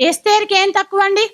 ఎస్తేర్కి ఏం తక్కువ అండి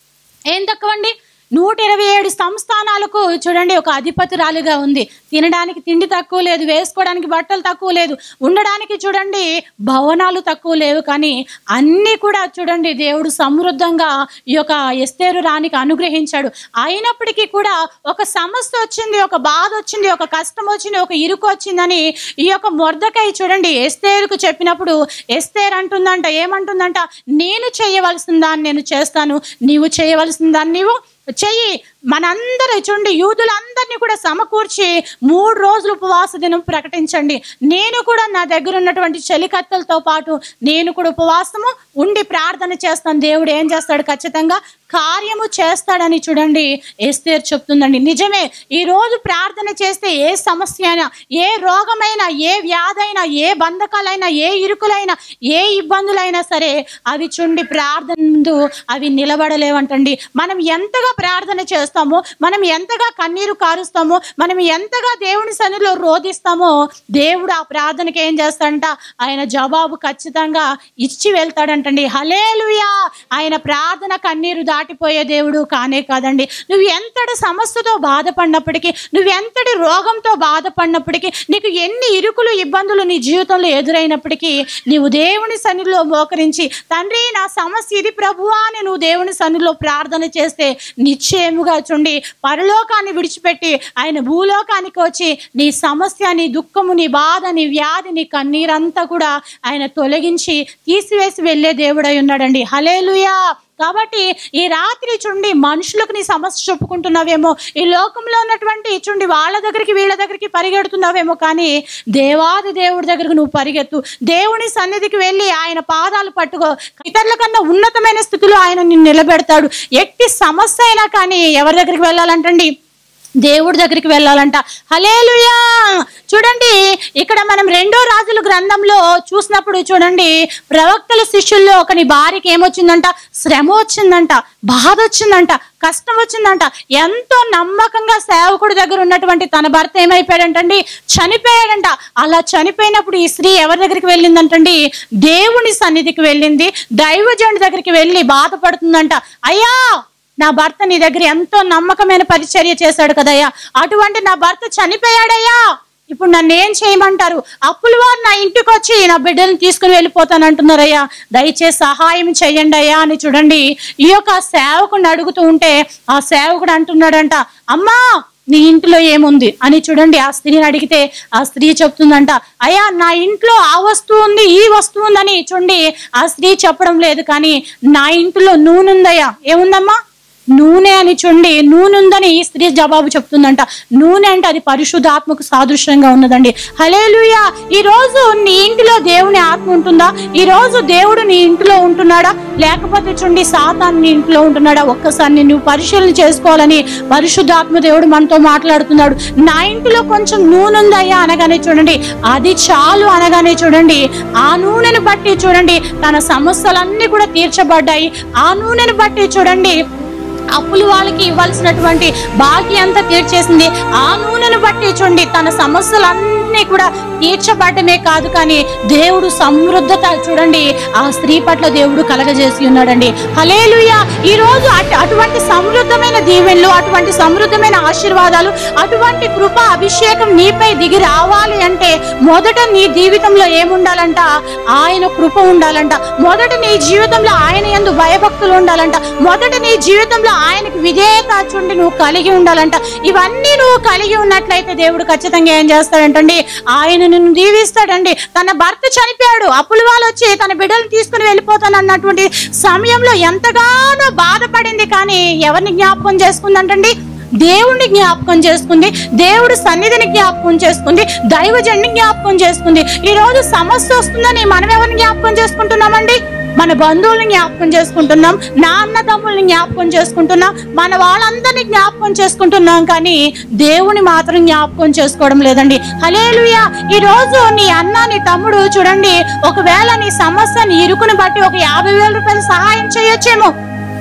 ఏం తక్కువ అండి నూట ఇరవై ఏడు సంస్థానాలకు చూడండి ఒక అధిపతురాలుగా ఉంది తినడానికి తిండి తక్కువ లేదు వేసుకోవడానికి బట్టలు తక్కువ లేదు ఉండడానికి చూడండి భవనాలు తక్కువ లేవు కానీ అన్నీ కూడా చూడండి దేవుడు సమృద్ధంగా ఈ యొక్క ఎస్తేరు రానికి అనుగ్రహించాడు అయినప్పటికీ కూడా ఒక సమస్య వచ్చింది ఒక బాధ వచ్చింది ఒక కష్టం వచ్చింది ఒక ఇరుకు వచ్చిందని ఈ యొక్క మొర్దకై చూడండి ఎస్తేరుకు చెప్పినప్పుడు ఎస్తేర్ అంటుందంట ఏమంటుందంట నేను చేయవలసిన దాన్ని నేను చేస్తాను నీవు చేయవలసిన దాన్ని నీవు చెయ్యి మనందరూ చూడండి యూదులందరినీ కూడా సమకూర్చి మూడు రోజులు ఉపవాస దినం ప్రకటించండి నేను కూడా నా దగ్గర ఉన్నటువంటి చలికత్తలతో పాటు నేను కూడా ఉపవాసము ఉండి ప్రార్థన చేస్తాను దేవుడు ఏం చేస్తాడు ఖచ్చితంగా కార్యము చేస్తాడని చూడండి ఎస్తేర్ చెప్తుందండి నిజమే ఈ రోజు ప్రార్థన చేస్తే ఏ సమస్య అయినా ఏ రోగమైనా ఏ వ్యాధైనా ఏ బంధకాలైనా ఏ ఇరుకులైనా ఏ ఇబ్బందులైనా సరే అవి చూడండి ప్రార్థన ముందు అవి నిలబడలేవంటండి మనం ఎంతగా ప్రార్థన చేస్తామో మనం ఎంతగా కన్నీరు కారుస్తామో మనం ఎంతగా దేవుని సన్నిధిలో రోధిస్తామో దేవుడు ఆ ప్రార్థనకి ఏం చేస్తాడంట ఆయన జవాబు ఖచ్చితంగా ఇచ్చి వెళ్తాడంటండి హలేలుయా ఆయన ప్రార్థన కన్నీరు దాటిపోయే దేవుడు కానే కాదండి నువ్వు ఎంతటి సమస్యతో బాధపడినప్పటికీ నువ్వు ఎంతటి రోగంతో బాధపడినప్పటికీ నీకు ఎన్ని ఇరుకులు ఇబ్బందులు నీ జీవితంలో ఎదురైనప్పటికీ నీవు దేవుని సన్నిధిలో మోకరించి తండ్రి నా సమస్య ఇది ప్రభువా అని నువ్వు దేవుని సన్నిధిలో ప్రార్థన చేస్తే నిశ్చయముగా చూండి పరలోకాన్ని విడిచిపెట్టి ఆయన భూలోకానికి వచ్చి నీ సమస్య నీ దుఃఖము నీ బాధ నీ వ్యాధి నీ కన్నీరంతా కూడా ఆయన తొలగించి తీసివేసి వెళ్ళే దేవుడై ఉన్నాడండి హలేలుయా కాబట్టి ఈ రాత్రి చుండి మనుషులకు నీ సమస్య చెప్పుకుంటున్నావేమో ఈ లోకంలో ఉన్నటువంటి చుండి వాళ్ళ దగ్గరికి వీళ్ళ దగ్గరికి పరిగెడుతున్నావేమో కానీ దేవాది దేవుడి దగ్గరకు నువ్వు పరిగెత్తు దేవుని సన్నిధికి వెళ్ళి ఆయన పాదాలు పట్టుకో ఇతరుల కన్నా ఉన్నతమైన స్థితిలో ఆయన నిన్ను నిలబెడతాడు ఎట్టి సమస్య అయినా కానీ ఎవరి దగ్గరికి వెళ్ళాలంటండి దేవుడి దగ్గరికి వెళ్ళాలంట హలేలుయా చూడండి ఇక్కడ మనం రెండో రాజుల గ్రంథంలో చూసినప్పుడు చూడండి ప్రవక్తల శిష్యుల్లో ఒకని భార్యకి ఏమొచ్చిందంట శ్రమ వచ్చిందంట బాధ వచ్చిందంట కష్టం వచ్చిందంట ఎంతో నమ్మకంగా సేవకుడి దగ్గర ఉన్నటువంటి తన భర్త ఏమైపోయాడంటండి చనిపోయాడంట అలా చనిపోయినప్పుడు ఈ స్త్రీ ఎవరి దగ్గరికి వెళ్ళిందంటండి దేవుని సన్నిధికి వెళ్ళింది దైవజనుడి దగ్గరికి వెళ్ళి బాధపడుతుందంట అయ్యా నా భర్త నీ దగ్గర ఎంతో నమ్మకమైన పరిచర్య చేశాడు కదయ్యా అటువంటి నా భర్త చనిపోయాడయ్యా ఇప్పుడు నన్ను ఏం చేయమంటారు అప్పుల వారు నా ఇంటికి వచ్చి నా బిడ్డలను తీసుకుని వెళ్ళిపోతాను అంటున్నారయ్యా దయచేసి సహాయం చేయండి అయ్యా అని చూడండి ఈ యొక్క సేవకుని అడుగుతూ ఉంటే ఆ సేవకుడు అంటున్నాడంట అమ్మా నీ ఇంట్లో ఏముంది అని చూడండి ఆ స్త్రీని అడిగితే ఆ స్త్రీ చెప్తుందంట అయ్యా నా ఇంట్లో ఆ వస్తువు ఉంది ఈ వస్తువు ఉందని చూడండి ఆ స్త్రీ చెప్పడం లేదు కానీ నా ఇంట్లో నూనె ఉందయ్యా ఏముందమ్మా నూనె అని చూడండి నూనె ఉందని ఈ స్త్రీ జవాబు చెప్తుందంట నూనె అంటే అది పరిశుద్ధాత్మకు సాదృశ్యంగా ఉన్నదండి హలేలుయా ఈ రోజు నీ ఇంటిలో దేవుని ఆత్మ ఉంటుందా ఈ రోజు దేవుడు నీ ఇంటిలో ఉంటున్నాడా లేకపోతే చూడండి సాతాన్ నీ ఇంట్లో ఉంటున్నాడా ఒక్కసారి నువ్వు పరిశీలన చేసుకోవాలని పరిశుద్ధాత్మ దేవుడు మనతో మాట్లాడుతున్నాడు నా ఇంటిలో కొంచెం నూనె ఉందయ్యా అనగానే చూడండి అది చాలు అనగానే చూడండి ఆ నూనెను బట్టి చూడండి తన సమస్యలన్నీ కూడా తీర్చబడ్డాయి ఆ నూనెను బట్టి చూడండి అప్పులు వాళ్ళకి ఇవ్వాల్సినటువంటి బాకీ అంతా తీర్చేసింది ఆ నూనెను బట్టి చూడండి తన సమస్యలన్నీ కూడా తీర్చబడమే కాదు కానీ దేవుడు సమృద్ధత చూడండి ఆ స్త్రీ పట్ల దేవుడు కలగజేసి ఉన్నాడండి హలేలుయ ఈ రోజు అటు అటువంటి సమృద్ధమైన దీవెనలు అటువంటి సమృద్ధమైన ఆశీర్వాదాలు అటువంటి కృప అభిషేకం నీపై దిగి రావాలి అంటే మొదట నీ జీవితంలో ఏముండాలంట ఆయన కృప ఉండాలంట మొదట నీ జీవితంలో ఆయన ఎందు భయభక్తులు ఉండాలంట మొదట నీ జీవితంలో ఆయనకు విధేయత చూండి నువ్వు కలిగి ఉండాలంట ఇవన్నీ నువ్వు కలిగి ఉన్నట్లయితే దేవుడు ఖచ్చితంగా ఏం చేస్తాడంటండి ఆయన నిన్ను దీవిస్తాడండి తన భర్త చనిపోయాడు అప్పుల వాళ్ళు వచ్చి తన బిడ్డలు తీసుకుని వెళ్ళిపోతాను అన్నటువంటి సమయంలో ఎంతగానో బాధపడింది కానీ ఎవరిని జ్ఞాపకం చేసుకుందంటండి దేవుణ్ణి జ్ఞాపకం చేసుకుంది దేవుడు సన్నిధిని జ్ఞాపకం చేసుకుంది దైవజన్ని జ్ఞాపకం చేసుకుంది ఈ రోజు సమస్య వస్తుందని మనం ఎవరిని జ్ఞాపకం చేసుకుంటున్నామండి మన బంధువుల్ని జ్ఞాపకం చేసుకుంటున్నాం నా అన్నదమ్ముల్ని జ్ఞాపకం చేసుకుంటున్నాం మన వాళ్ళందరినీ జ్ఞాపకం చేసుకుంటున్నాం కానీ దేవుని మాత్రం జ్ఞాపకం చేసుకోవడం లేదండి హలేలుయా ఈ రోజు నీ అన్న నీ తమ్ముడు చూడండి ఒకవేళ నీ సమస్య నీ ఇరుకుని బట్టి ఒక యాభై వేల రూపాయలు సహాయం చేయొచ్చేమో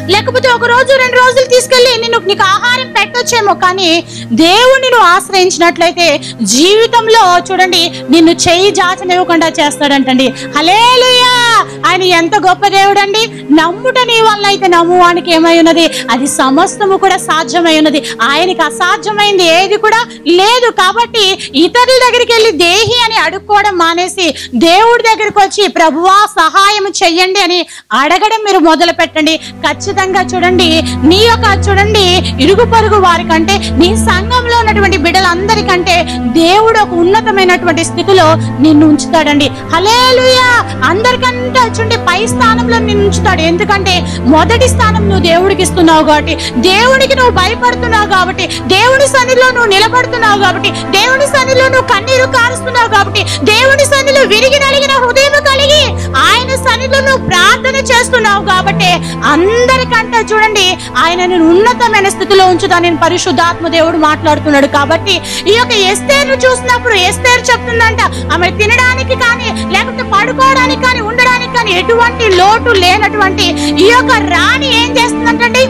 లేకపోతే ఒక రోజు రెండు రోజులు తీసుకెళ్ళి నిన్ను నీకు ఆహారం పెట్టొచ్చేమో కానీ దేవుణ్ణి నువ్వు ఆశ్రయించినట్లయితే జీవితంలో చూడండి నిన్ను చెయ్యి జాచనివ్వకుండా చేస్తాడంటండి హలేలుయా ఆయన ఎంత గొప్ప దేవుడండి నమ్ముట నీ వల్ల అయితే నమ్మువానికి ఏమై ఉన్నది అది సమస్తము కూడా సాధ్యమై ఉన్నది ఆయనకి అసాధ్యమైంది ఏది కూడా లేదు కాబట్టి ఇతరుల దగ్గరికి వెళ్ళి దేహి అని అడుక్కోవడం మానేసి దేవుడి దగ్గరికి వచ్చి ప్రభువా సహాయం చెయ్యండి అని అడగడం మీరు మొదలు పెట్టండి ఖచ్చితంగా చూడండి నీ యొక్క చూడండి ఇరుగు పొరుగు వారికంటే నీ సంఘంలో ఉన్నటువంటి బిడ్డలందరికంటే దేవుడు ఒక ఉన్నతమైనటువంటి స్థితిలో నిన్ను ఉంచుతాడండి హలేలుయా అందరికంటే చూడండి పై స్థానంలో నిన్ను ఉంచుతాడు ఎందుకంటే మొదటి స్థానం నువ్వు దేవుడికి ఇస్తున్నావు కాబట్టి దేవుడికి నువ్వు భయపడుతున్నావు కాబట్టి దేవుడి సన్నిధిలో నువ్వు నిలబడుతున్నావు కాబట్టి దేవుడి సన్నిధిలో నువ్వు కన్నీరు కారుస్తున్నావు కాబట్టి దేవుడి సన్నిధిలో విరిగి నలిగిన హృదయం కలిగి ఆయన సన్నిధిలో నువ్వు ప్రార్థన చేస్తున్నావు కాబట్టి అందరికంటే చూడండి ఆయనను ఉన్నతమైన స్థితిలో ఉంచుతానని పరిశుద్ధాత్మ దేవుడు మాట్లాడుతున్నాడు కాబట్టి ఈ యొక్క ఎస్తేరు చూసినప్పుడు ఎస్తేరు చెప్తుందంట ఆమె తినడానికి కానీ లేకపోతే పడుకోవడానికి కానీ ఉండడానికి కానీ ఎటువంటి లోటు లేనటువంటి ఈ యొక్క రాణి ఏం చేస్తుందంటండి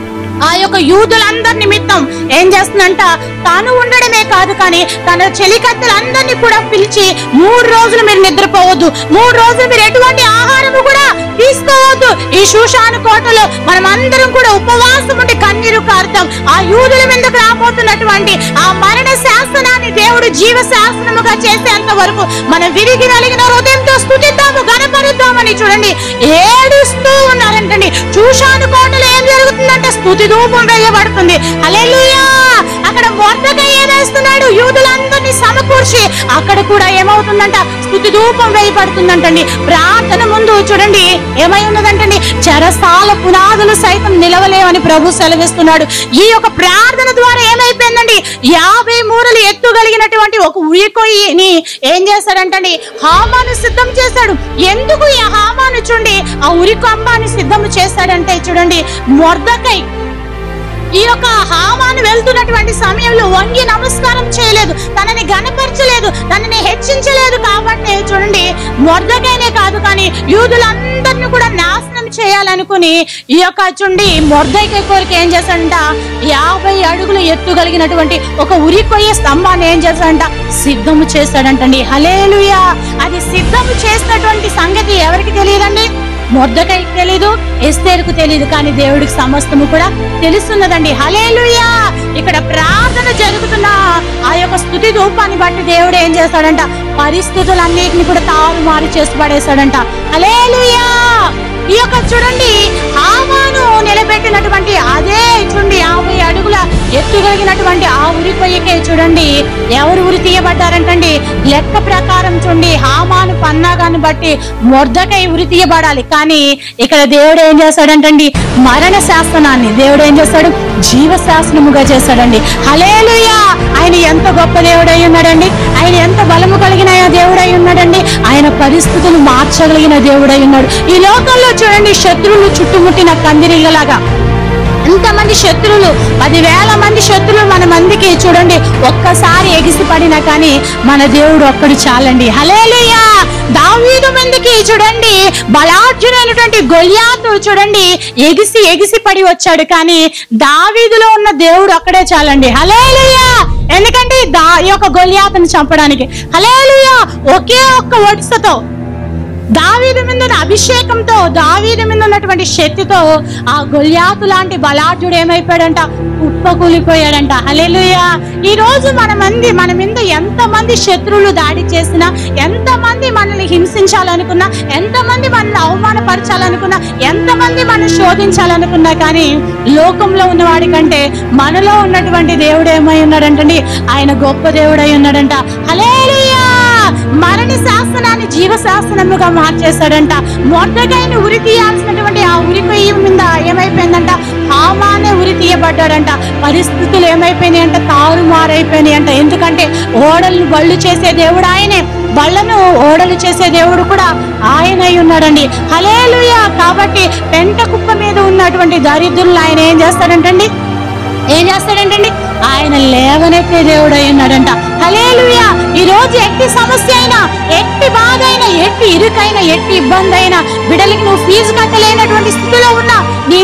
ఆ యొక్క యూదులందరి నిమిత్తం ఏం చేస్తుందంట తాను ఉండడమే కాదు కానీ తన చెలికత్తెలందరినీ కూడా పిలిచి మూడు రోజులు మీరు నిద్రపోవద్దు మూడు రోజులు మీరు ఎటువంటి ఆహారము కూడా తీసుకోవద్దు ఈ శూషాను కోటలో మనం అందరం కూడా ఉపవాసం ఉండి కన్నీరు కారుతాం ఆ యూదుల మీదకు రాబోతున్నటువంటి ఆ మరణ శాసనాన్ని దేవుడు జీవ శాసనముగా చేసేంత వరకు మనం విరిగి నలిగిన హృదయంతో స్థుతిద్దాము గణపరుద్దామని చూడండి ఏడుస్తూ ఉన్నారంటండి చూశాను కోటలో ఏం జరుగుతుందంటే స్థుతి ధూపం వేయబడుతుంది హల్లెలూయా అక్కడ మొర్దకై ఏమేస్తున్నాడు యూదులందరినీ సమకూర్చి అక్కడ కూడా ఏమవుతుందంట స్థుతి ధూపం వేయబడుతుందంటండి ప్రార్థన ముందు చూడండి ఏమై ఉన్నదంటండి చెరసాల పునాదులు సైతం నిలవలేవని ప్రభు సెలవిస్తున్నాడు ఈ యొక్క ప్రార్థన ద్వారా ఏమైపోయిందండి యాభై మూరలు ఎత్తుగలిగినటువంటి ఒక ఉరికొయ్యిని ఏం చేశాడంటండి హామాను సిద్ధం చేశాడు ఎందుకు ఈ హామాను చూడండి ఆ ఉరికొంబాన్ని సిద్ధం చేశాడంటే చూడండి మొర్దకై ఈ యొక్క హామాను వెళ్తున్నటువంటి సమయంలో వంగి నమస్కారం చేయలేదు తనని గనపరచలేదు తనని హెచ్చించలేదు కాబట్టి చూడండి మొర్దకైనే కాదు కానీ యూదులందరిని కూడా నాశనం చేయాలనుకుని ఈ యొక్క చుండి మొర్దకై కోరిక ఏం చేశాడంట యాభై అడుగులు ఎత్తుగలిగినటువంటి ఒక ఉరి కొయ్యే స్తంభాన్ని ఏం చేశాడంట సిద్ధము చేశాడంటండి హలేలుయా అది సిద్ధము చేసినటువంటి సంగతి ఎవరికి తెలియదండి మొద్దకైకి తెలీదు ఎస్తేరుకు తెలీదు కానీ దేవుడికి సమస్తము కూడా తెలుస్తున్నదండి హలేలుయా ఇక్కడ ప్రార్థన జరుగుతున్న ఆ యొక్క స్థుతి రూపాన్ని బట్టి దేవుడు ఏం చేస్తాడంట పరిస్థితులన్నిటిని కూడా తారుమారు చేసి పడేశాడంట హలేలుయా ఈ యొక్క చూడండి హామాను నిలబెట్టినటువంటి అదే చూడండి యాభై అడుగుల ఎత్తుగలిగినటువంటి ఆ ఉరి కొయ్యకే చూడండి ఎవరు ఉరి తీయబడ్డారంటండి లెక్క ప్రకారం చూడండి హామాను పన్నాగాన్ని బట్టి మొర్దకై ఉరి తీయబడాలి కానీ ఇక్కడ దేవుడు ఏం చేస్తాడంటండి మరణ శాసనాన్ని దేవుడు ఏం చేస్తాడు జీవ శాసనముగా చేస్తాడండి హలేలుయా ఆయన ఎంత గొప్ప దేవుడై ఉన్నాడండి ఆయన ఎంత బలము కలిగిన దేవుడై ఉన్నాడండి ఆయన పరిస్థితులు మార్చగలిగిన దేవుడై ఉన్నాడు ఈ లోకంలో చూడండి శత్రువులు చుట్టుముట్టిన కందిరీగలాగా ఎంతమంది శత్రువులు పదివేల మంది శత్రువులు మన మందికి చూడండి ఒక్కసారి ఎగిసిపడినా కానీ మన దేవుడు ఒక్కడు చాలండి హలేలుయా దావీదు మందికి చూడండి బలార్జునైనటువంటి గొల్యాతు చూడండి ఎగిసి ఎగిసి పడి వచ్చాడు కానీ దావీదులో ఉన్న దేవుడు ఒక్కడే చాలండి హలేలుయా ఎందుకంటే దా ఈ యొక్క గొల్యాతను చంపడానికి హలేలుయా ఒకే ఒక్క ఒడిసతో దావీదు మీద ఉన్న అభిషేకంతో దావీదు మీద ఉన్నటువంటి శక్తితో ఆ గొల్యాతు లాంటి బలాఢ్యుడు ఏమైపోయాడంట కుప్పకూలిపోయాడంట హల్లెలూయా ఈ రోజు మన మంది మన మీద ఎంత మంది శత్రువులు దాడి చేసినా ఎంత మంది మనల్ని హింసించాలనుకున్నా ఎంత మంది మనల్ని అవమానపరచాలనుకున్నా ఎంత మంది మనం శోధించాలనుకున్నా కానీ లోకంలో ఉన్నవాడి కంటే మనలో ఉన్నటువంటి దేవుడు ఏమై ఉన్నాడంటండి ఆయన గొప్ప దేవుడై ఉన్నాడంట హల్లెలూయా మరణ శాసనాన్ని జీవ శాసనముగా మార్చేశాడంట మొట్టగాయని ఉరి తీయాల్సినటువంటి ఆ ఉరి కొయ్యి మీద ఏమైపోయిందంట హామానే ఉరి తీయబడ్డాడంట పరిస్థితులు ఏమైపోయినాయంట తారుమారైపోయినాయంట ఎందుకంటే ఓడలను బళ్ళు చేసే దేవుడు ఆయనే బళ్ళను ఓడలు చేసే దేవుడు కూడా ఆయనై ఉన్నాడండి హలేలుయా కాబట్టి పెంట కుప్ప మీద ఉన్నటువంటి దరిద్రులను ఆయన ఏం చేస్తాడంటండి ఏం చేస్తాడంటండి ఆయన లేవనెత్తే దేవుడు అయి ఉన్నాడంట హలేలుయా ఈ రోజు ఎట్టి సమస్య అయినా ఎట్టి బాధ అయినా ఎట్టి ఇరుకైనా ఎట్టి ఇబ్బంది అయినా బిడ్డలకి నువ్వు ఫీజు కట్టలేనటువంటి స్థితిలో ఉన్నా నీ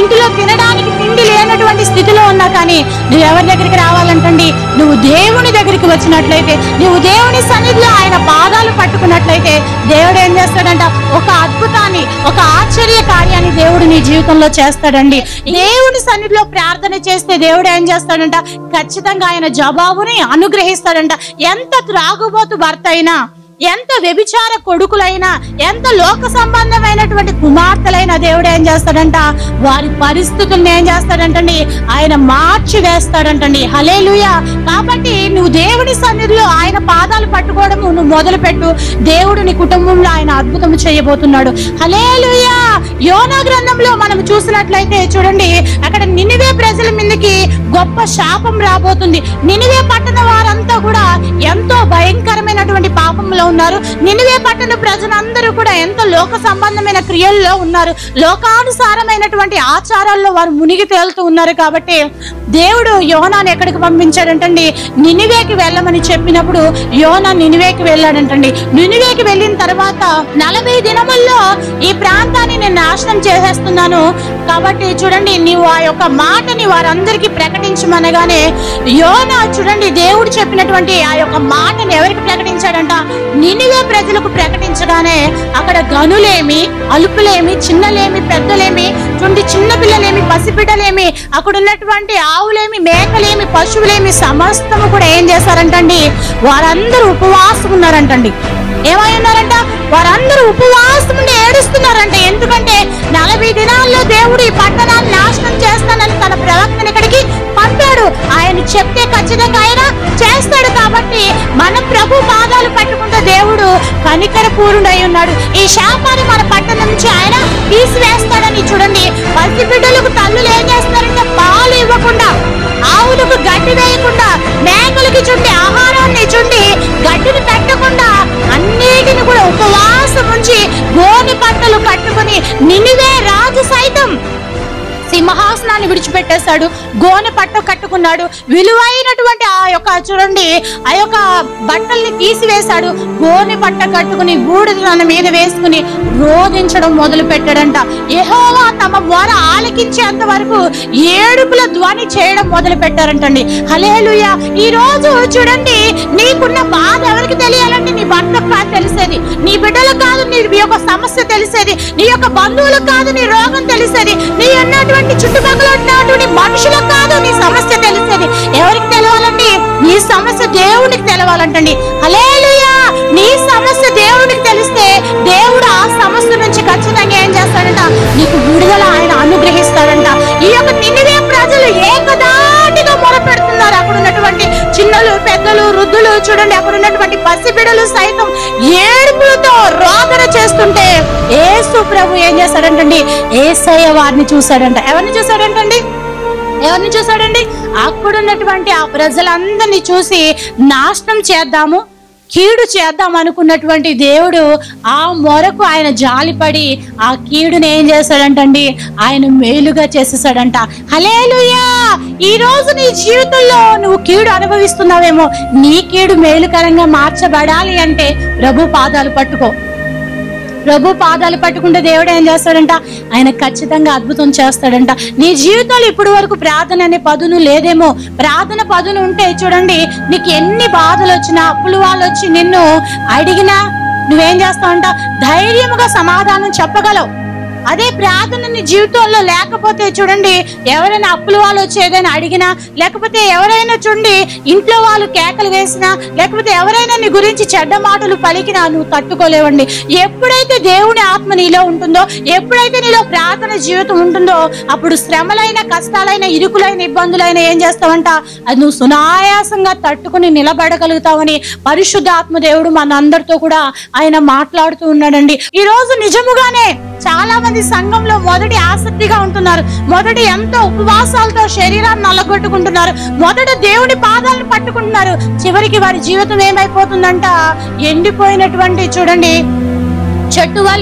ఇంటిలో తినడానికి తిండి లేనటువంటి స్థితిలో ఉన్నా కానీ నువ్వు ఎవరి దగ్గరికి రావాలంటండి నువ్వు దేవుని దగ్గరికి వచ్చినట్లయితే నువ్వు దేవుని సన్నిధిలో ఆయన పాదాలు పట్టుకున్నట్లయితే దేవుడు ఏం చేస్తాడంట ఒక అద్భుతాన్ని ఒక ఆశ్చర్య కార్యాన్ని దేవుడు నీ జీవితంలో చేస్తాడండి దేవుని సన్నిధిలో ప్రార్థన చేస్తే దేవుడు ఏం చేస్తాడంట ఖచ్చితంగా ఆయన జవాబుని అనుగ్రహిస్తాడంట ఎంత త్రాగుబోతు భర్త అయినా ఎంత వ్యభిచార కొడుకులైనా ఎంత లోక సంబంధమైనటువంటి కుమార్తెలైనా దేవుడు ఏం చేస్తాడంట వారి పరిస్థితులను ఏం చేస్తాడంటండి ఆయన మార్చి వేస్తాడంటండి హలేలుయ కాబట్టి నువ్వు దేవుని సన్నిధిలో ఆయన పాదాలు పట్టుకోవడం నువ్వు మొదలు పెట్టు దేవుడు నీ కుటుంబంలో ఆయన అద్భుతం చేయబోతున్నాడు హలేలుయ యోనా గ్రంథంలో మనం చూసినట్లయితే చూడండి అక్కడ నినివే ప్రజల మీదకి గొప్ప శాపం రాబోతుంది నినివే పట్టణ వారంతా కూడా ఎంతో భయంకరమైనటువంటి పాపంలో ఉన్నారు నినివే పట్టణ ప్రజలందరూ కూడా ఎంతో లోక సంబంధమైన క్రియల్లో ఉన్నారు లోకానుసారమైనటువంటి ఆచారాల్లో వారు మునిగి తేలుతూ ఉన్నారు కాబట్టి దేవుడు యోనాని ఎక్కడికి పంపించాడంటండి నినివేకి వెళ్ళమని చెప్పినప్పుడు యోనా నినివేకి వెళ్ళాడంటండి నినివేకి వెళ్ళిన తర్వాత నలభై దినముల్లో ఈ ప్రాంతాన్ని నేను నాశనం చేసేస్తున్నాను కాబట్టి చూడండి నీవు ఆ యొక్క మాటని వారందరికీ ప్రకటించమనగానే యోనా చూడండి దేవుడు చెప్పినటువంటి ఆ యొక్క మాటని ఎవరికి ప్రకటించాడంట నినివే ప్రజలకు ప్రకటించగానే అక్కడ గనులేమి అలుపులేమి చిన్నలేమి పెద్దలేమి చూడండి చిన్న పిల్లలేమి పసిబిడ్డలేమి అక్కడ ఉన్నటువంటి ఆవులేమి మేకలేమి పశువులేమి సమస్తము కూడా ఏం చేశారంటండి వారందరూ ఉపవాసం ఉన్నారంటండి ఏమై ఉన్నారంట వారందరూ ఉపవాసం ఉండి ఏడుస్తున్నారంట ఎందుకంటే నలభై దినాల్లో దేవుడు ఈ పట్టణాన్ని నాశనం చేస్తానని తన ప్రవక్తని ఇక్కడికి పంపాడు ఆయన చెప్తే ఖచ్చితంగా ఆయన చేస్తాడు కాబట్టి మన ప్రభు పాదాలు పట్టుకుంటే దేవుడు కనికర పూరుడై ఉన్నాడు ఈ శాపాన్ని మన పట్టణం నుంచి ఆయన తీసివేస్తాడని చూడండి పసి బిడ్డలకు తల్లులు ఏం చేస్తారంటే పాలు ఇవ్వకుండా ఆవులకు గడ్డి వేయకుండా మేకలకి చుండి ఆహారాన్ని చుండి గడ్డిని పెట్టకుండా అన్నిటిని కూడా ఉపవాసం ఉంచి గోని పట్టలు కట్టుకుని నినివే రాజు సైతం సింహాసనాన్ని విడిచిపెట్టేశాడు గోనె పట్ట కట్టుకున్నాడు విలువైనటువంటి ఆ యొక్క చూడండి ఆ యొక్క బట్టల్ని తీసివేశాడు గోనె పట్ట కట్టుకుని బూడిద తన మీద వేసుకుని రోధించడం మొదలు పెట్టాడంట యెహోవా తమ మొర ఆలకించేంత వరకు ఏడుపుల ధ్వని చేయడం మొదలు పెట్టారంటండి హలేలుయ ఈ రోజు చూడండి నీకున్న బాధ ఎవరికి తెలియాలంటే నీ భర్తకు కాదు తెలిసేది నీ బిడ్డలకు కాదు నీ యొక్క సమస్య తెలిసేది నీ యొక్క బంధువులకు కాదు నీ రోగం తెలిసేది నీ ఉన్నటువంటి చుట్టుపక్కల ఉన్నటువంటి మనుషులకు కాదు నీ సమస్య తెలిసేది ఎవరికి తెలవాలండి నీ సమస్య దేవునికి తెలవాలంటండి హలేలుయా నీ సమస్య దేవునికి తెలిస్తే దేవుడు ఆ సమస్య నుంచి ఖచ్చితంగా ఏం చేస్తాడంట నీకు విడుదల ఆయన అనుగ్రహిస్తాడంట ఈ యొక్క నినివే ప్రజలు ఏకదాటిగా మొరపెడుతున్నారు అక్కడ ఉన్నటువంటి చిన్నలు పెద్దలు వృద్ధులు చూడండి అక్కడ ఉన్నటువంటి పసిబిడలు సైతం ఏడుపులతో రోదన చేస్తుంటే ఏసు ప్రభు ఏం చేశాడంటండి ఏసయ్య వారిని చూశాడంట ఎవరిని చూశాడంటండి ఎవరిని చూశాడండి అక్కడ ఉన్నటువంటి ఆ ప్రజలందరినీ చూసి నాశనం చేద్దాము కీడు చేద్దాం అనుకున్నటువంటి దేవుడు ఆ మొరకు ఆయన జాలిపడి ఆ కీడుని ఏం చేశాడంటండి ఆయన మేలుగా చేసేసాడంట హలేలుయా ఈ రోజు నీ జీవితంలో నువ్వు కీడు అనుభవిస్తున్నావేమో నీ కీడు మేలుకరంగా మార్చబడాలి అంటే ప్రభు పాదాలు పట్టుకో ప్రభు పాదాలు పట్టుకుంటే దేవుడు ఏం చేస్తాడంట ఆయన ఖచ్చితంగా అద్భుతం చేస్తాడంట నీ జీవితంలో ఇప్పటి వరకు ప్రార్థన అనే పదును లేదేమో ప్రార్థన పదును ఉంటే చూడండి నీకు ఎన్ని బాధలు వచ్చినా అప్పులు వాళ్ళు వచ్చి నిన్ను అడిగినా నువ్వేం చేస్తావంట ధైర్యముగా సమాధానం చెప్పగలవు అదే ప్రార్థన నీ జీవితంలో లేకపోతే చూడండి ఎవరైనా అప్పుల వాళ్ళు వచ్చి ఏదైనా అడిగినా లేకపోతే ఎవరైనా చూడండి ఇంట్లో వాళ్ళు కేకలు వేసినా లేకపోతే ఎవరైనా నీ గురించి చెడ్డ మాటలు పలికినా నువ్వు తట్టుకోలేవండి ఎప్పుడైతే దేవుని ఆత్మ నీలో ఉంటుందో ఎప్పుడైతే నీలో ప్రార్థన జీవితం ఉంటుందో అప్పుడు శ్రమలైన కష్టాలైన ఇరుకులైన ఇబ్బందులైన ఏం చేస్తావంట అది నువ్వు సునాయాసంగా తట్టుకుని నిలబడగలుగుతావని పరిశుద్ధ ఆత్మ దేవుడు మన అందరితో కూడా ఆయన మాట్లాడుతూ ఉన్నాడండి ఈ రోజు నిజముగానే చాలా మంది సంఘంలో మొదటి ఆసక్తిగా ఉంటున్నారు మొదటి ఎంతో ఉపవాసాలతో శరీరాన్ని నల్లగొట్టుకుంటున్నారు మొదట దేవుని పాదాలను పట్టుకుంటున్నారు చివరికి వారి జీవితం ఏమైపోతుందంట ఎండిపోయినటువంటి చూడండి చెట్టు వలె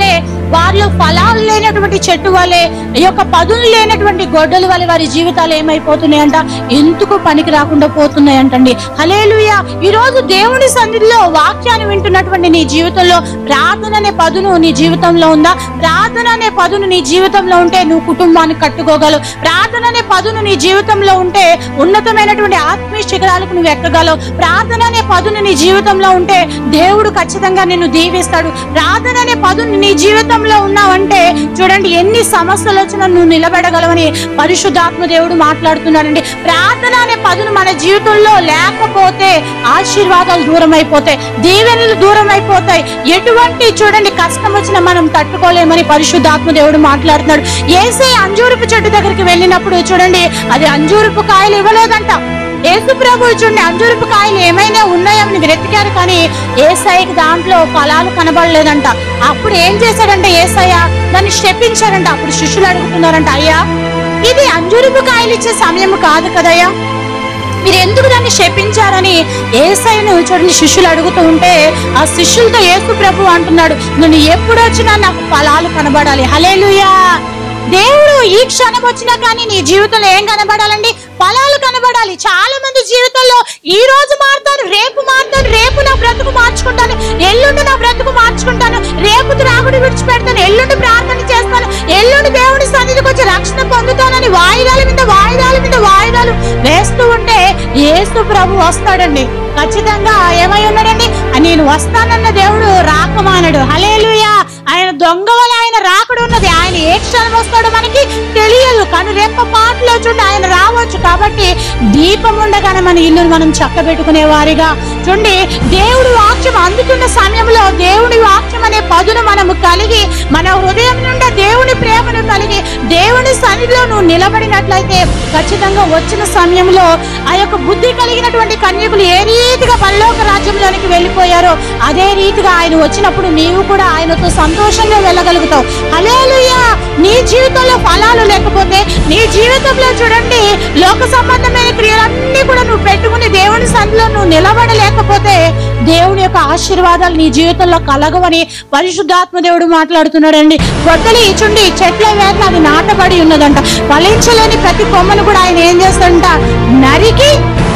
వారిలో ఫలాలు లేనటువంటి చెట్టు వలె ఈ యొక్క పదులు లేనటువంటి గొడ్డలు వలె వారి జీవితాలు ఏమైపోతున్నాయంట ఎందుకు పనికి రాకుండా పోతున్నాయంటండి హలేలుయా ఈ రోజు దేవుని సన్నిధిలో వాక్యాన్ని వింటున్నటువంటి నీ జీవితంలో ప్రార్థన అనే పదును నీ జీవితంలో ఉందా ప్రార్థన అనే పదును నీ జీవితంలో ఉంటే నువ్వు కుటుంబాన్ని కట్టుకోగలవు ప్రార్థన అనే పదును నీ జీవితంలో ఉంటే ఉన్నతమైనటువంటి ఆత్మీయ శిఖరాలకు నువ్వు ఎక్కగలవు ప్రార్థన అనే పదును నీ జీవితంలో ఉంటే దేవుడు ఖచ్చితంగా నిన్ను దీవిస్తాడు ప్రార్థన అనే పదును నీ జీవితంలో ఉన్నావంటే చూడండి ఎన్ని సమస్యలు వచ్చినా నువ్వు నిలబెడగలవని పరిశుద్ధాత్మ దేవుడు మాట్లాడుతున్నాడండి ప్రార్థన అనే పదును మన జీవితంలో లేకపోతే ఆశీర్వాదాలు దూరం అయిపోతాయి దీవెనలు దూరం అయిపోతాయి ఎటువంటి చూడండి కష్టం వచ్చినా మనం తట్టుకోలేమని పరిశుద్ధాత్మ దేవుడు మాట్లాడుతున్నాడు ఏసే అంజూరపు చెట్టు దగ్గరికి వెళ్ళినప్పుడు చూడండి అది అంజూరపు కాయలు ఇవ్వలేదంట యేసు ప్రభు చూడండి అంజూరపు కాయలు ఏమైనా ఉన్నాయని వెతికారు కానీ ఏసఐకి దాంట్లో ఫలాలు కనబడలేదంట అప్పుడు ఏం చేశాడంటే ఏసయ్య దాన్ని శపించారంట అప్పుడు శిష్యులు అడుగుతున్నారంట అయ్యా ఇది అంజూరపు కాయలు ఇచ్చే సమయం కాదు కదయ్యా మీరు ఎందుకు దాన్ని శపించారని ఏసైను చూడండి శిష్యులు అడుగుతూ ఉంటే ఆ శిష్యులతో యేసు ప్రభు అంటున్నాడు నువ్వు ఎప్పుడు వచ్చినా నాకు ఫలాలు కనబడాలి హలేలుయా దేవుడు ఈ క్షణం వచ్చినా కానీ నీ జీవితంలో ఏం కనబడాలండి ఫలాలు కనబడాలి చాలా మంది జీవితంలో ఈ రోజు మారుతాను రేపు మారుతాను రేపు నా బ్రతుకు మార్చుకుంటాను ఎల్లుండి నా బ్రతుకు మార్చుకుంటాను రేపు త్రాగుడు విడిచిపెడతాను ఎల్లుండి ప్రార్థన చేస్తాను ఎల్లుండి దేవుడి సన్నిధికి వచ్చి రక్షణ పొందుతానని వాయిదాల మీద వాయిదాల మీద వాయిదాలు వేస్తూ ఉంటే యేసు ప్రభు వస్తాడండి ఖచ్చితంగా ఏమై ఉన్నాడండి నేను వస్తానన్న దేవుడు రాకమానడు హలేలుయా ఆయన దొంగ వల్ల ఆయన రాకడు ఉన్నది ఆయన ఏ క్షణం వస్తాడో మనకి తెలియదు కానీ రేప పాటలో చూడండి ఆయన రావచ్చు కాబట్టి దీపం ఉండగానే మన ఇల్లును మనం చక్కబెట్టుకునే వారిగా చూడండి దేవుడి వాక్యం అందుతున్న సమయంలో దేవుడి వాక్యం అనే పదును మనము కలిగి మన హృదయం నుండి దేవుని ప్రేమను కలిగి దేవుని సన్నిధిలో నువ్వు నిలబడినట్లయితే ఖచ్చితంగా వచ్చిన సమయంలో ఆ యొక్క బుద్ధి కలిగినటువంటి కన్యకులు ఏ రీతిగా పరలోక రాజ్యంలోనికి వెళ్ళిపోయారో అదే రీతిగా ఆయన వచ్చినప్పుడు నీవు కూడా ఆయనతో సంతోషంగా వెళ్ళగలుగుతావు హల్లెలూయా నీ జీవితంలో ఫలాలు లేకపోతే నీ జీవితంలో చూడండి లోక సంబంధమైన క్రియలన్నీ కూడా నువ్వు పెట్టుకుని దేవుని సన్నిధిలో నువ్వు నిలబడలేకపోతే దేవుని యొక్క ఆశీర్వాదాలు నీ జీవితంలో కలగవని పరిశుద్ధాత్మ దేవుడు మాట్లాడుతున్నాడండి గొడ్డలి ఇచుండి చెట్ల వేదన అది నాటబడి ఉన్నదంట ఫలించలేని ప్రతి కొమ్మను కూడా ఆయన ఏం చేస్తాడంట నరికి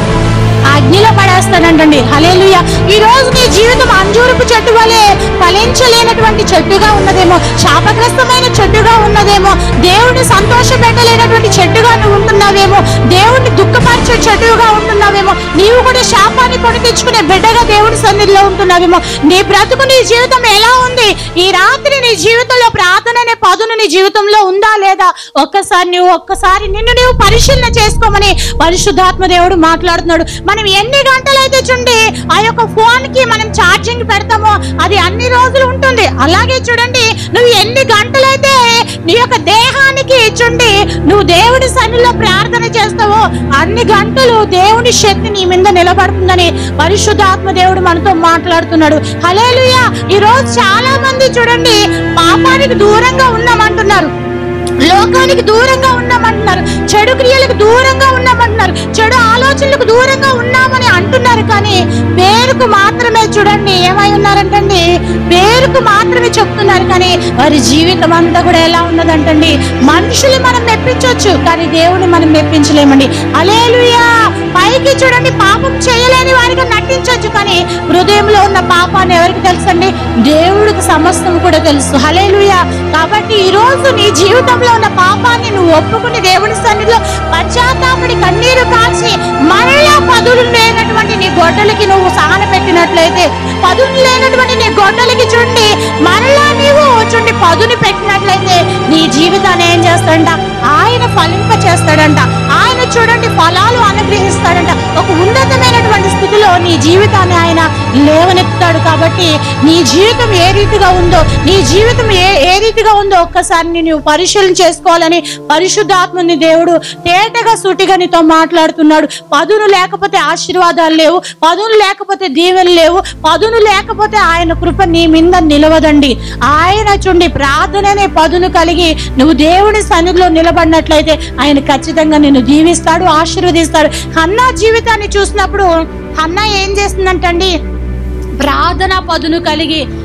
అగ్నిలో పడేస్తానంటండి హలేలుయ ఈ రోజు నీ జీవితం అంజూరపు చెట్టు వలె ఫలించలేనటువంటి చెట్టుగా ఉన్నదేమో శాపగ్రస్తమైన చెట్టుగా ఉన్నదేమో దేవుని సంతోష పెట్టలేనటువంటి చెట్టుగా నువ్వు ఉంటున్నావేమో దేవుణ్ణి దుఃఖపరిచే చెట్టుగా ఉంటున్నావేమో నీవు కూడా శాపాన్ని కొని తెచ్చుకునే బిడ్డగా దేవుని సన్నిధిలో ఉంటున్నావేమో నీ బ్రతుకు నీ జీవితం ఎలా ఉంది ఈ రాత్రి నీ జీవితంలో ప్రార్థన అనే పదును నీ జీవితంలో ఉందా లేదా ఒక్కసారి నువ్వు ఒక్కసారి నిన్ను నువ్వు పరిశీలన చేసుకోమని పరిశుద్ధాత్మ దేవుడు మాట్లాడుతున్నాడు మనం ఎన్ని గంటలైతే చూడండి ఆ యొక్క ఫోన్ కి మనం ఛార్జింగ్ పెడతామో అది అన్ని రోజులు ఉంటుంది అలాగే చూడండి నువ్వు ఎన్ని గంటలైతే నీ యొక్క దేహానికి చూడండి నువ్వు దేవుడి సన్నిలో ప్రార్థన చేస్తావో అన్ని గంటలు దేవుని శక్తి నీ మీద నిలబడుతుందని పరిశుద్ధాత్మ దేవుడు మనతో మాట్లాడుతున్నాడు హలేలుయా ఈ రోజు చాలా మంది చూడండి పాపానికి దూరంగా ఉన్నామంటున్నారు లోకానికి దూరంగా ఉన్నామంటున్నారు చెడు క్రియలకు దూరంగా ఉన్నామంటున్నారు చెడు ఆలోచనలకు దూరంగా ఉన్నామని అంటున్నారు కానీ పేరుకు మాత్రమే చూడండి ఏమై ఉన్నారంటండి పేరుకు మాత్రమే చెప్తున్నారు కానీ వారి జీవితం అంతా కూడా ఎలా ఉన్నదంటండి మనుషులు మనం మెప్పించవచ్చు కానీ దేవుని మనం మెప్పించలేమండి అలేలుయా పైకి చూడండి పాపం చేయలేని వారిగా నటించవచ్చు కానీ హృదయంలో ఉన్న పాపాన్ని ఎవరికి తెలుసండి దేవుడికి సమస్తం కూడా తెలుసు హలేలుయా కాబట్టి ఈ రోజు నీ జీవితంలో ఉన్న పాపాన్ని నువ్వు ఒప్పుకుని దేవుని సన్నిధిలో పశ్చాత్తాపడి కన్నీరు కాచి మరలా పదులు లేనటువంటి నీ గొడ్డలకి నువ్వు సహన పెట్టినట్లయితే పదులు లేనటువంటి నీ గొడ్డలకి చూడండి మరలా నీవు చూడండి పదుని పెట్టినట్లయితే నీ జీవితాన్ని ఏం చేస్తాడంట ఆయన ఫలింప చేస్తాడంట ఆయన చూడండి ఫలాలు అనుగ్రహిస్తాడంట ఒక ఉన్నతమైనటువంటి స్థితిలో నీ జీవితాన్ని ఆయన లేవనెత్తుతాడు కాబట్టి నీ జీవితం ఏ రీతిగా ఉందో నీ జీవితం ఏ ఏ రీతిగా ఉందో ఒక్కసారి నువ్వు పరిశీలన చేసుకోవాలని పరిశుద్ధాత్మని దేవుడు తేటగా సూటిగా నీతో మాట్లాడుతున్నాడు పదును లేకపోతే ఆశీర్వాదాలు లేవు పదును లేకపోతే దీవెనలు లేవు పదును లేకపోతే ఆయన కృప నీ మీద నిలవదండి ఆయన చూడండి ప్రార్థన అనే పదును కలిగి నువ్వు దేవుని సన్నిధిలో నిలబడినట్లయితే ఆయన ఖచ్చితంగా నిన్ను దీవిస్తాడు ఆశీర్వదిస్తాడు హన్నా జీవితాన్ని చూసినప్పుడు హన్నా ఏం చేస్తుందంటండి ప్రార్థన పదును కలిగి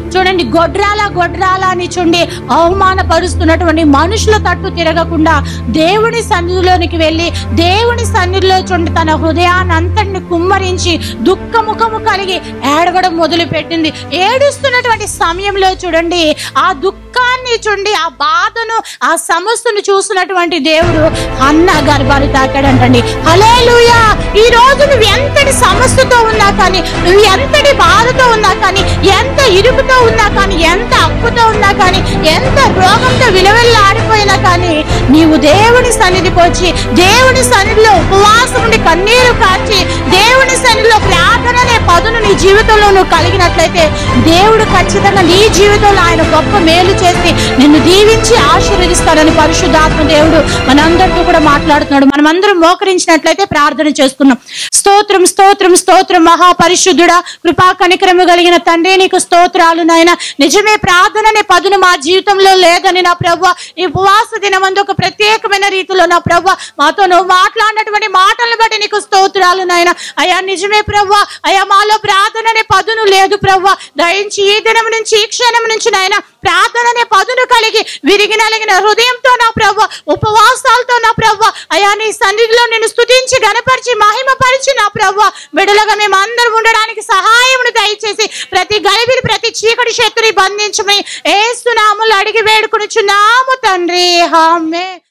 చూడండి గొడ్రాల గొడ్రాల అని చూడండి అవమానపరుస్తున్నటువంటి మనుషుల తట్టు తిరగకుండా దేవుని సన్నిధిలోనికి వెళ్ళి దేవుని సన్నిధిలో చూడండి తన హృదయాన్ని అంతటిని కుమ్మరించి దుఃఖముఖము కలిగి ఏడవడం మొదలు పెట్టింది ఏడుస్తున్నటువంటి సమయంలో చూడండి ఆ దుఃఖాన్ని చూడండి ఆ బాధను ఆ సమస్యను చూసినటువంటి దేవుడు అన్న గర్భాలు తాకాడంటండి హలేలుయా ఈ రోజు నువ్వు ఎంతటి సమస్యతో ఉన్నా కానీ నువ్వు ఎంతటి బాధతో ఉన్నా కానీ ఎంత ఇరుకుతో ఉన్నా కానీ ఎంత అప్పుతో ఉన్నా కానీ ఎంత రోగంతో విలువెల్లి ఆడిపోయినా కానీ నీవు దేవుని సన్నిధికి వచ్చి దేవుని సన్నిధిలో ఉపవాసం ఉండి కన్నీరు కార్చి దేవుని సన్నిధిలో ప్రార్థన అనే పదును నీ జీవితంలో నువ్వు కలిగినట్లయితే దేవుడు ఖచ్చితంగా నీ జీవితంలో ఆయన గొప్ప మేలు చేసి నిన్ను దీవించి ఆశీర్వదిస్తాడని పరిశుద్ధాత్మ దేవుడు మనందరితో కూడా మాట్లాడుతున్నాడు మనమందరం మోకరించినట్లయితే ప్రార్థన చేసుకున్నాం స్తోత్రం స్తోత్రం స్తోత్రం మహాపరిశుద్ధుడా కృపా కనికరము కలిగిన తండ్రి నీకు స్తోత్రాలు నాయన నిజమే ప్రార్థన అనే పదును మా జీవితంలో లేదని నా ప్రభు ఈ ఉపవాస దినమందు ఒక ప్రత్యేకమైన రీతిలో నా ప్రభు మాతో నువ్వు మాట్లాడినటువంటి మాటలను బట్టి నీకు స్తోత్రాలు నాయన అయ్యా నిజమే ప్రభు అయ్యా మాలో ప్రార్థన అనే పదును లేదు ప్రభు దయించి ఈ దినం నుంచి ఈ క్షణం నుంచి నాయన ప్రార్థన అనే పదును కలిగి విరిగి నలిగిన హృదయంతో నా ప్రభు ఉపవాసాలతో నా ప్రభు అయా నీ సన్నిధిలో నేను స్తుతించి గణపరిచి మహిమపరిచి నా ప్రభు బిడలుగా మేము అందరం ఉండడానికి సహాయమును దయచేసి ప్రతి గలిబిలి ప్రతి చీకటి శక్తిని బంధించమని ఏసునాములు అడిగి వేడుకునుచున్నాము తండ్రి హామే